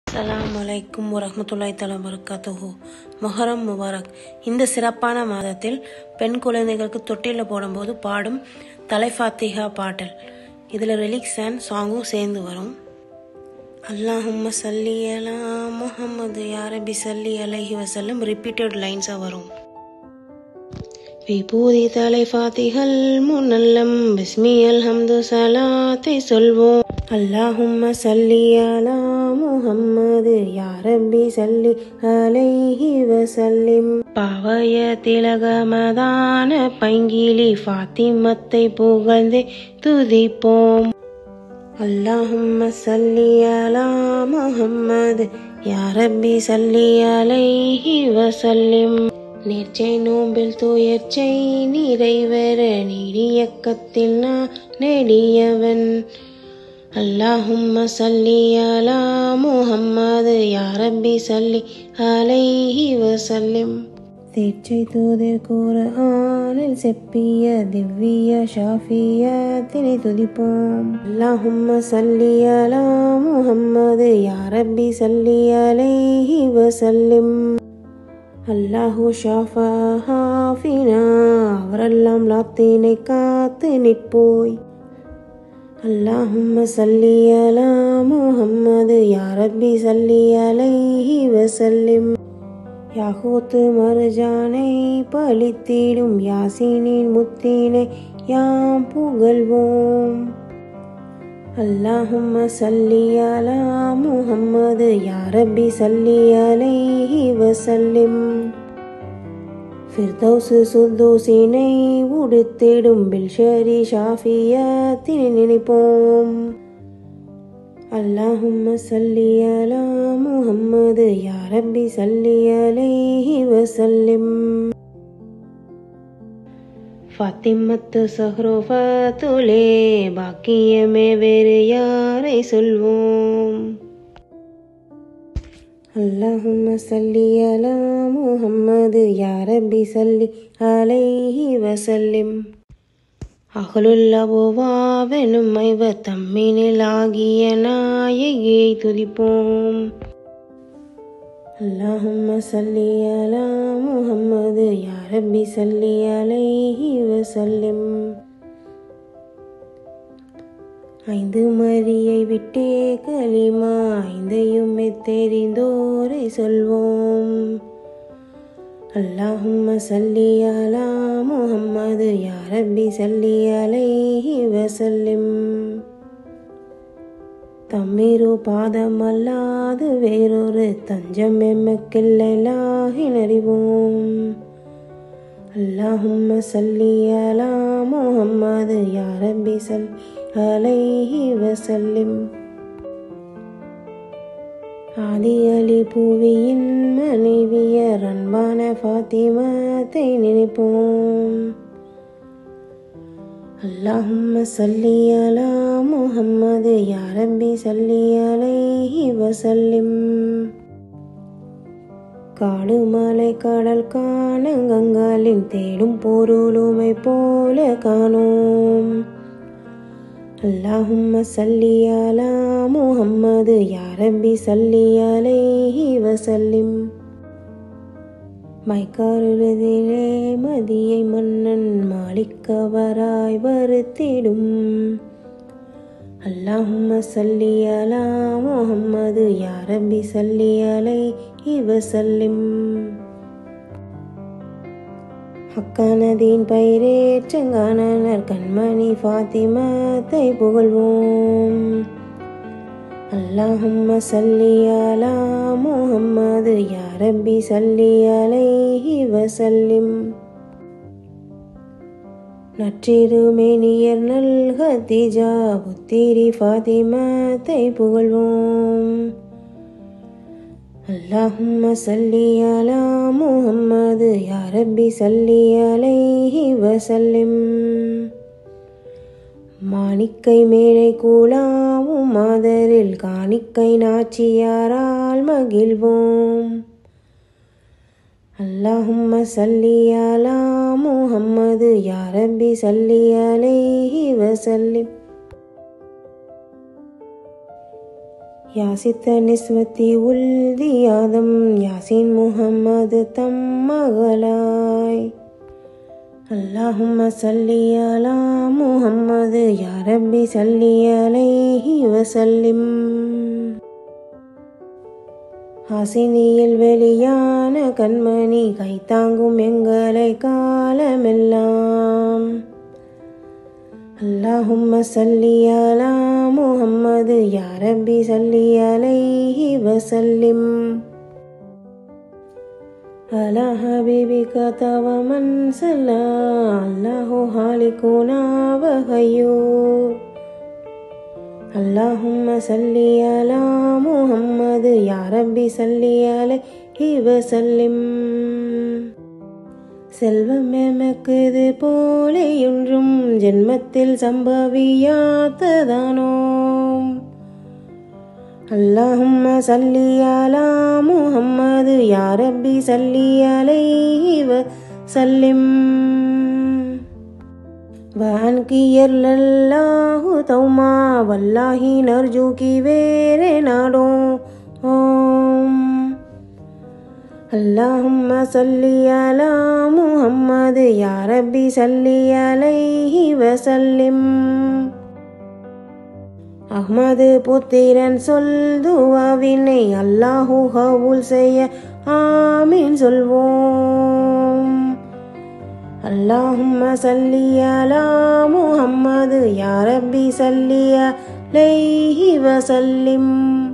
அஸ்ஸலாமு அலைக்கும் வரஹ்மத்துல்லாஹி தஆலா வரகாத்துஹு மொஹரம் முபாரக் இந்த சிறப்பான மாதத்தில் பெண் குழந்தைகளுக்கு தொட்டிலில் போடும்போது பாடும் தலைஃபாத்திகா பாடல் இதில் ரிலிக்ஸ் அண்ட் சாங்கும் சேர்ந்து வரும் அல்லாஹும்ம சல்லி அலா முஹம்மது யாரபி சல்லி அலைஹி வசல்லம் ரிப்பீட்டட் லைன்ஸாக வரும் விபூதி தலைஃபாத்திகள் முன்னல்லம் பிஸ்மி அல்ஹம்து சலாத்தை சொல்வோம் அல்லாஹும்ம சல்லி அலா முஹம்மது யாரபி சல்லி அலைஹி வசல்லிம் பாவய திலகமதான பைங்கிலி ஃபாத்திமத்தை புகழ்ந்தே துதிப்போம் அல்லாஹும்ம சல்லி அலா முஹம்மது யாரபி சல்லி அலைஹி வசல்லிம் நேர்ச்சை நோம்பில் துயர்ச்சை நிறைவேற நீடியக்கத்தில் நான் நெடியவன் அல்லாஹும்ம சல்லி அலா முஹம்மது யாரபி சல்லி அலைஹி வசல்லிம் தீட்சை தூதர் கூறானில் செப்பிய திவ்ய ஷாஃபியத்தினை துதிப்போம் அல்லாஹும்ம சல்லி அலா முஹம்மது யாரபி சல்லி அலைஹி வசல்லிம் அல்லாஹு ஷாஃபினா அவரெல்லாம் லாத்தினை காத்து நிற்போய் அல்லாஹும்ம சல்லி அலா முஹம்மது யாரபி சல்லி அலைஹி வசல்லிம் யாகூத்து மருஜானை பழித்திடும் யாசினின் முத்தினை யாம் புகழ்வோம் அல்லாஹும்ம சல்லி அலா முஹம்மது யாரபி சல்லி அலைஹி வசல்லிம் ஃபிர்தௌசு சுத்தூசினை உடுத்திடும் பில்ஷரி ஷாஃபியத்தினை நினைப்போம் அல்லாஹும்ம சல்லி அலா முஹம்மது யாரபி சல்லி அலைஹி வசல்லிம் ஃபாத்திமத்து சஹ்ரோஃபத்துலே பாக்கியமே வேறு யாரை சொல்வோம் அல்லாஹும்ம சல்லி அலா முஹம்மது யாரபி சல்லி அலைஹி வசல்லிம் அகலுல்லபுவாவெனும் ஐவ தம்மினில் ஆகிய நாயகியை துதிப்போம் அல்லாஹும்ம சல்லி அலா முஹம்மது யாரபி சல்லி அலைஹி வசல்லிம் ஐந்து மரியை விட்டே களிமா ஐந்தையுமே தெரிந்தோரை சொல்வோம் அல்லாஹும்ம சல்லி அலா முஹம்மது யாரபி சல்லி அலைஹி வசல்லிம் தம்மிரு பாதமல்லாது வேறொரு தஞ்சம் எம்மக்கில்லாகினறிவோம் அல்லாஹும்ம சல்லி அலா முஹம்மது யாரபி சல் அலைஹி வசல்லிம் ஆதி அலி பூவியின் மனைவியர் அன்பான ஃபாத்திமத்தை நினைப்போம் அல்லாஹும்ம சல்லி அலா முஹம்மது யாரபி சல்லி அலைஹி வசல்லிம் காடு மலை கடல் காணங்கங்காலின் தேடும் பொருளுமை போல காணோம் அல்லாஹும்ம சல்லி அலா முஹம்மது யாரபி சல்லி அலைஹி வசல்லிம் மைக்காருதிலே மதியை மன்னன் மாளிக்கவராய் வருத்திடும் அல்லாஹும்ம சல்லி அலா முஹம்மது யாரபி சல்லி அலைஹி வசல்லிம் ஹக்கானதீன் பயிரேற்றங்கானனர் கண்மணி ஃபாத்திமத்தை புகழ்வோம் அல்லாஹும்ம சல்லி அலா முஹம்மது யாரபி சல்லி அலைஹி வசல்லிம் நற்றிருமேனியர் நல் ஹதிஜா புத்திரி ஃபாத்திமத்தை புகழ்வோம் அல்லாஹும்ம சல்லி அலா முஹம்மது யாரபி சல்லி அலைஹி வசல்லிம் மாணிக்கை மேடை கூலாவும் மாதரில் காணிக்கை நாச்சியாரால் மகிழ்வோம் அல்லாஹும்ம சல்லி அலா முஹம்மது யாரபி சல்லி அலைஹி வசல்லிம் யாசித்த நிஸ்வத்தி உல்தி ஆதம் யாசின் முகம்மது தம் மகளாய் அல்லாஹும்ம சல்லி அலா முஹம்மது யா ரப்பி சல்லி அலைஹி வசல்லிம் ஹாசினியில் வெளியான கண்மணி கைத்தாங்கும் எங்களை காலமெல்லாம் அல்லாஹும்ம சல்லி அலா முஹம்மது யா ரப்பி சல்லி அலைஹி வசல்லிம் على حبيبك ومن صلى الله خالقنا وهيو اللهم صل على محمد يا ربي صل عليه وسلم செல்வம் எமக்குது போலேயொன்றும் ஜென்மத்தில் சம்பவியாத்ததானோம் اللهم صل على محمد يا ربي صل عليه وسلم وعنك الله توما والله نرجوك வேற நாடோம் اللهم صل على محمد يا ربي صل عليه وسلم அஹ்மது புத்திரன் சொல் துவாவினை அல்லாஹு கவுல் செய்ய ஆமீன் சொல்வோம் அல்லாஹும்ம சல்லி அலா முஹம்மது யா ரப்பி சல்லி அலைஹி வசல்லிம்